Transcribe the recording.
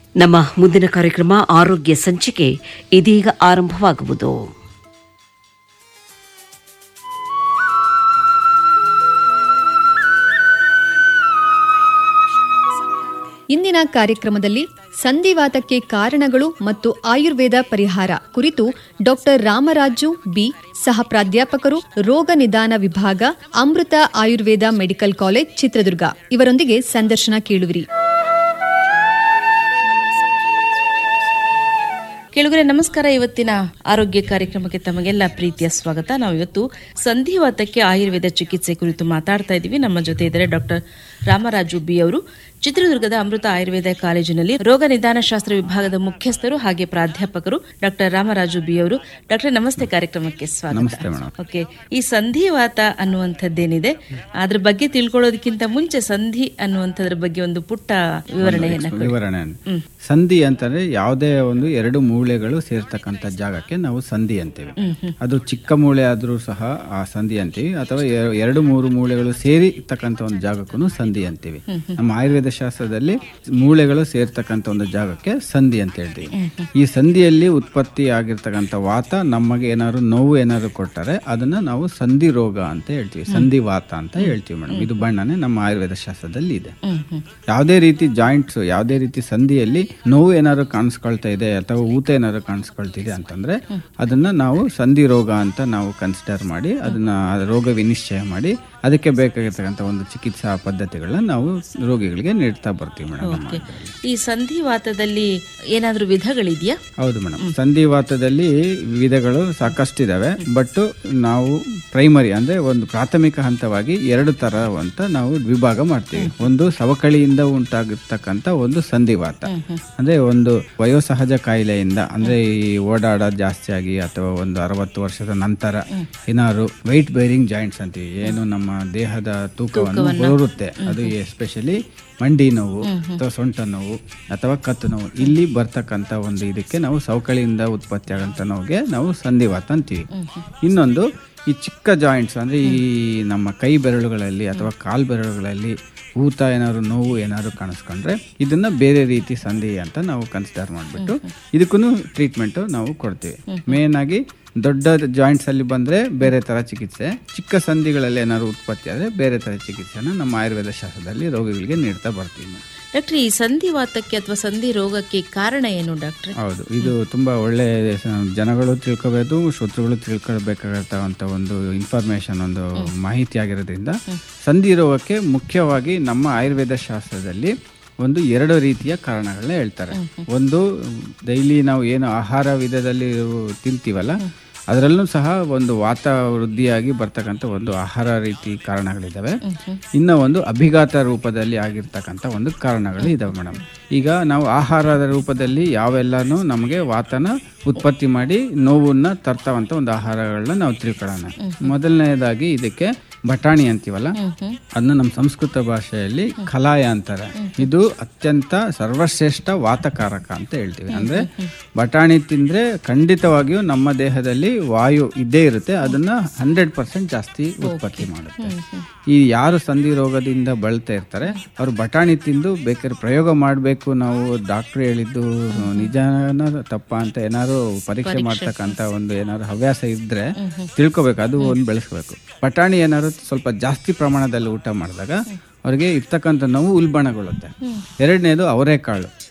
ನಮ್ಮ ಮುಂದಿನ ಕಾರ್ಯಕ್ರಮ ಆರೋಗ್ಯ ಸಂಚಿಕೆ ಇದೀಗ ಆರಂಭವಾಗುವುದು ಇಂದಿನ ಕಾರ್ಯಕ್ರಮದಲ್ಲಿ ಸಂಧಿವಾತಕ್ಕೆ ಕಾರಣಗಳು ಮತ್ತು ಆಯುರ್ವೇದ ಪರಿಹಾರ ಕುರಿತು ಡಾಕ್ಟರ್ ರಾಮರಾಜು ಬಿ ಸಹ ಪ್ರಾಧ್ಯಾಪಕರು ರೋಗ ನಿದಾನ ವಿಭಾಗ ಅಮೃತ ಆಯುರ್ವೇದ ಮೆಡಿಕಲ್ ಕಾಲೇಜ್ ಚಿತ್ರದುರ್ಗ ಇವರೊಂದಿಗೆ ಸಂದರ್ಶನ ಕೇಳುವಿರಿ ಕೇಳುಗರೆ ನಮಸ್ಕಾರ ಇವತ್ತಿನ ಆರೋಗ್ಯ ಕಾರ್ಯಕ್ರಮಕ್ಕೆ ತಮಗೆಲ್ಲ ಪ್ರೀತಿಯ ಸ್ವಾಗತ ನಾವು ಇವತ್ತು ಸಂಧಿವಾತಕ್ಕೆ ಆಯುರ್ವೇದ ಚಿಕಿತ್ಸೆ ಕುರಿತು ಮಾತಾಡ್ತಾ ಇದ್ದೀವಿ ನಮ್ಮ ಜೊತೆ ಇದ್ದಾರೆ ಡಾಕ್ಟರ್ ರಾಮರಾಜು ಬಿ ಅವರು ಚಿತ್ರದುರ್ಗದ ಅಮೃತ ಆಯುರ್ವೇದ ಕಾಲೇಜಿನಲ್ಲಿ ರೋಗ ನಿದಾನ ಶಾಸ್ತ್ರ ವಿಭಾಗದ ಮುಖ್ಯಸ್ಥರು ಹಾಗೆ ಪ್ರಾಧ್ಯಾಪಕರು ಡಾಕ್ಟರ್ ರಾಮರಾಜು ಬಿ ಅವರು ಡಾಕ್ಟರ್ ನಮಸ್ತೆ ಕಾರ್ಯಕ್ರಮಕ್ಕೆ ನಮಸ್ತೆ ಸ್ವಾಗತ ಮೇಡಮ್. ಓಕೆ ಈ ಸಂಧಿವಾತ ಅನ್ನುವಂಥದ್ದೇನಿದೆ ಅದ್ರ ಬಗ್ಗೆ ತಿಳ್ಕೊಳ್ಳೋದಕ್ಕಿಂತ ಮುಂಚೆ ಸಂಧಿ ಅನ್ನುವಂಥದ್ರ ಬಗ್ಗೆ ಒಂದು ಪುಟ್ಟ ವಿವರಣೆಯನ್ನ ಕೊಡಿ. ವಿವರಣೆ ಸಂಧಿ ಅಂತಂದ್ರೆ ಯಾವುದೇ ಒಂದು ಎರಡು ಮೂಳೆಗಳು ಸೇರ್ತಕ್ಕಂಥ ಜಾಗಕ್ಕೆ ನಾವು ಸಂಧಿ ಅಂತೀವಿ ಅದು ಚಿಕ್ಕ ಮೂಳೆ ಆದ್ರೂ ಸಹ ಆ ಸಂಧಿ ಅಂತೀವಿ ಅಥವಾ ಎ- ಎರಡು ಮೂರು ಮೂಳೆಗಳು ಸೇರಿರ್ತಕ್ಕಂಥ ಒಂದು ಜಾಗಕ್ಕೂ ಸಂಧಿ ಅಂತೀವಿ ನಮ್ಮ ಆಯುರ್ವೇದ ಶಾಸ್ತ್ರದಲ್ಲಿ ಮೂಳೆಗಳು ಸೇರ್ತಕ್ಕಂಥ ಒಂದು ಜಾಗಕ್ಕೆ ಸಂಧಿ ಅಂತ ಹೇಳ್ತೀವಿ ಈ ಸಂಧಿಯಲ್ಲಿ ಉತ್ಪತ್ತಿ ಆಗಿರ್ತಕ್ಕಂಥ ವಾತ ನಮಗೆ ಏನಾದ್ರು ನೋವು ಏನಾದ್ರು ಕೊಟ್ಟರೆ ಅದನ್ನ ನಾವು ಸಂಧಿ ರೋಗ ಅಂತ ಹೇಳ್ತೀವಿ ಸಂಧಿ ವಾತ ಅಂತ ಹೇಳ್ತೀವಿ ಮೇಡಮ್ ಇದು ಬಣ್ಣನೆ ನಮ್ಮ ಆಯುರ್ವೇದ ಶಾಸ್ತ್ರದಲ್ಲಿ ಇದೆ ಯಾವುದೇ ರೀತಿ ಜಾಯಿಂಟ್ಸ್ ಯಾವುದೇ ರೀತಿ ಸಂಧಿಯಲ್ಲಿ ನೋವು ಏನಾದ್ರು ಕಾಣಿಸ್ಕೊಳ್ತಾ ಇದೆ ಅಥವಾ ಊತ ಏನಾದ್ರು ಕಾಣಿಸ್ಕೊಳ್ತಿದೆ ಅಂತಂದ್ರೆ ಅದನ್ನ ನಾವು ಸಂಧಿ ರೋಗ ಅಂತ ನಾವು ಕನ್ಸಿಡರ್ ಮಾಡಿ ಅದನ್ನ ಆ ರೋಗ ವಿನಿಶ್ಚಯ ಮಾಡಿ ಅದಕ್ಕೆ ಬೇಕಾಗಿರ್ತಕ್ಕಂಥ ಒಂದು ಚಿಕಿತ್ಸಾ ಪದ್ಧತಿಗಳನ್ನ ನಾವು ರೋಗಿಗಳಿಗೆ ನೀಡ್ತಾ ಬರ್ತೀವಿ ಮೇಡಮ್ ಓಕೆ ಈ ಸಂಧಿವಾತದಲ್ಲಿ ಏನಾದ್ರೂ ವಿಧಗಳಿದೆಯಾ ಹೌದು ಮೇಡಮ್ ಸಂಧಿವಾತದಲ್ಲಿ ವಿಧಗಳು ಸಾಕಷ್ಟಿದಾವೆ ಬಟ್ ನಾವು ಪ್ರೈಮರಿ ಅಂದ್ರೆ ಒಂದು ಪ್ರಾಥಮಿಕ ಹಂತವಾಗಿ ಎರಡು ತರ ಅಂತ ನಾವು ವಿಭಾಗ ಮಾಡ್ತೀವಿ ಒಂದು ಸವಕಳಿಯಿಂದ ಉಂಟಾಗಿರ್ತಕ್ಕಂಥ ಒಂದು ಸಂಧಿವಾತ ಅಂದ್ರೆ ಒಂದು ವಯೋಸಹಜ ಕಾಯಿಲೆಯಿಂದ ಅಂದ್ರೆ ಈ ಓಡಾಡೋದು ಜಾಸ್ತಿ ಆಗಿ ಅಥವಾ ಒಂದು ಅರವತ್ತು ವರ್ಷದ ನಂತರ ಏನಾದ್ರು ವೈಟ್ ಬೇರಿಂಗ್ ಜಾಯಿಂಟ್ಸ್ ಅಂತೀವಿ ಏನು ನಮ್ಮ ದೇಹದ ತೂಕವನ್ನು ಬರುತ್ತೆ ಅದು ಎಸ್ಪೆಷಲಿ ಮಂಡಿ ನೋವು ಅಥವಾ ಸೊಂಟ ನೋವು ಅಥವಾ ಕತ್ತು ನೋವು ಇಲ್ಲಿ ಬರ್ತಕ್ಕಂಥ ಒಂದು ಇದಕ್ಕೆ ನಾವು ಸವಕಳಿಯಿಂದ ಉತ್ಪತ್ತಿ ಆಗಂತ ನೋವಿಗೆ ನಾವು ಸಂಧಿವಾತ ಅಂತೀವಿ ಇನ್ನೊಂದು ಈ ಚಿಕ್ಕ ಜಾಯಿಂಟ್ಸ್ ಅಂದ್ರೆ ಈ ನಮ್ಮ ಕೈ ಬೆರಳುಗಳಲ್ಲಿ ಅಥವಾ ಕಾಲ್ ಬೆರಳುಗಳಲ್ಲಿ ಊತ ಏನಾದ್ರು ನೋವು ಏನಾದ್ರು ಕಾಣಿಸ್ಕೊಂಡ್ರೆ ಇದನ್ನ ಬೇರೆ ರೀತಿ ಸಂಧಿ ಅಂತ ನಾವು ಕನ್ಸಿಡರ್ ಮಾಡಿಬಿಟ್ಟು ಇದಕ್ಕೂ ಟ್ರೀಟ್ಮೆಂಟ್ ನಾವು ಕೊಡ್ತೀವಿ ಮೇನ್ ಆಗಿ ದೊಡ್ಡ ಜಾಯಿಂಟ್ಸ್ ಅಲ್ಲಿ ಬಂದ್ರೆ ಬೇರೆ ತರ ಚಿಕಿತ್ಸೆ ಚಿಕ್ಕ ಸಂಧಿಗಳಲ್ಲಿ ಏನಾದ್ರು ಉತ್ಪತ್ತಿ ಆದ್ರೆ ಬೇರೆ ತರ ಚಿಕಿತ್ಸೆನ ನಮ್ಮ ಆಯುರ್ವೇದ ಶಾಸ್ತ್ರದಲ್ಲಿ ರೋಗಿಗಳಿಗೆ ನೀಡ್ತಾ ಬರ್ತೀವಿ ನಾವು. ಡಾಕ್ಟರ್ ಈ ಸಂಧಿವಾತಕ್ಕೆ ಅಥವಾ ಸಂಧಿ ರೋಗಕ್ಕೆ ಕಾರಣ ಏನು ಡಾಕ್ಟ್ರೆ ಹೌದು ಇದು ತುಂಬಾ ಒಳ್ಳೆ ಸ- ಜನಗಳು ತಿಳ್ಕೋಬೇಕು ಶ್ರೋತೃಗಳು ತಿಳ್ಕೊಳ್ಬೇಕಾಗತ್ತವಂತ ಒಂದು ಇನ್ಫಾರ್ಮೇಶನ್ ಒಂದು ಮಾಹಿತಿ ಆಗಿರೋದ್ರಿಂದ ಸಂಧಿ ರೋಗಕ್ಕೆ ಮುಖ್ಯವಾಗಿ ನಮ್ಮ ಆಯುರ್ವೇದ ಶಾಸ್ತ್ರದಲ್ಲಿ ಒಂದು ಎರಡು ರೀತಿಯ ಕಾರಣಗಳನ್ನ ಹೇಳ್ತಾರೆ ಒಂದು ಡೈಲಿ ನಾವು ಏನು ಆಹಾರ ವಿಧದಲ್ಲಿ ಇರು- ತಿಂತೀವಲ್ಲ ಅದರಲ್ಲೂ ಸಹ ಒಂದು ವಾತ ವೃದ್ಧಿಯಾಗಿ ಬರ್ತಕ್ಕಂಥ ಒಂದು ಆಹಾರ ರೀತಿ ಕಾರಣಗಳಿದ್ದಾವೆ ಇನ್ನು ಒಂದು ಅಭಿಘಾತ ರೂಪದಲ್ಲಿ ಆಗಿರ್ತಕ್ಕಂಥ ಒಂದು ಕಾರಣಗಳು ಇದಾವೆ ಮೇಡಮ್ ಈಗ ನಾವು ಆಹಾರದ ರೂಪದಲ್ಲಿ ಯಾವೆಲ್ಲನೂ ನಮಗೆ ವಾತನ ಉತ್ಪತ್ತಿ ಮಾಡಿ ನೋವನ್ನ ತರ್ತಾವಂತ ಒಂದು ಆಹಾರಗಳನ್ನ ನಾವು ತಿಳ್ಕೊಳ್ಳೋಣ ಮೊದಲನೇದಾಗಿ ಇದಕ್ಕೆ ಬಟಾಣಿ ಅಂತೀವಲ್ಲ ಅದನ್ನ ನಮ್ಮ ಸಂಸ್ಕೃತ ಭಾಷೆಯಲ್ಲಿ ಕಲಾಯ ಅಂತಾರೆ ಇದು ಅತ್ಯಂತ ಸರ್ವಶ್ರೇಷ್ಠ ವಾತಕಾರಕ ಅಂತ ಹೇಳ್ತೀವಿ ಅಂದ್ರೆ ಬಟಾಣಿ ತಿಂದ್ರೆ ಖಂಡಿತವಾಗಿಯೂ ನಮ್ಮ ದೇಹದಲ್ಲಿ ವಾಯು ಇದ್ದೇ ಇರುತ್ತೆ ಅದನ್ನ ಹಂಡ್ರೆಡ್ ಪರ್ಸೆಂಟ್ ಜಾಸ್ತಿ ಉತ್ಪತ್ತಿ ಮಾಡುತ್ತೆ ಈ ಯಾರು ಸಂಧಿ ರೋಗದಿಂದ ಬಳಲ್ತಾ ಇರ್ತಾರೆ ಅವ್ರು ಬಟಾಣಿ ತಿಂದು ಬೇಕಾದ್ರೆ ಪ್ರಯೋಗ ಮಾಡಬೇಕು ನಾವು ಡಾಕ್ಟರ್ ಹೇಳಿದ್ದು ನಿಜಾನ ತಪ್ಪ ಅಂತ ಏನಾದ್ರು ಪರೀಕ್ಷೆ ಮಾಡ್ತಕ್ಕಂಥ ಒಂದು ಏನಾದ್ರು ಹವ್ಯಾಸ ಇದ್ರೆ ತಿಳ್ಕೊಬೇಕು ಅದು ಒಂದು ಬೆಳೆಸ್ಬೇಕು ಬಟಾಣಿ ಏನಾದ್ರು ಸ್ವಲ್ಪ ಜಾಸ್ತಿ ಪ್ರಮಾಣದಲ್ಲಿ ಊಟ ಮಾಡಿದಾಗ ಅವ್ರಿಗೆ ಇರ್ತಕ್ಕಂಥ ನೋವು ಉಲ್ಬಣಗೊಳ್ಳುತ್ತೆ ಎರಡನೇದು ಅವರೆಕಾಳು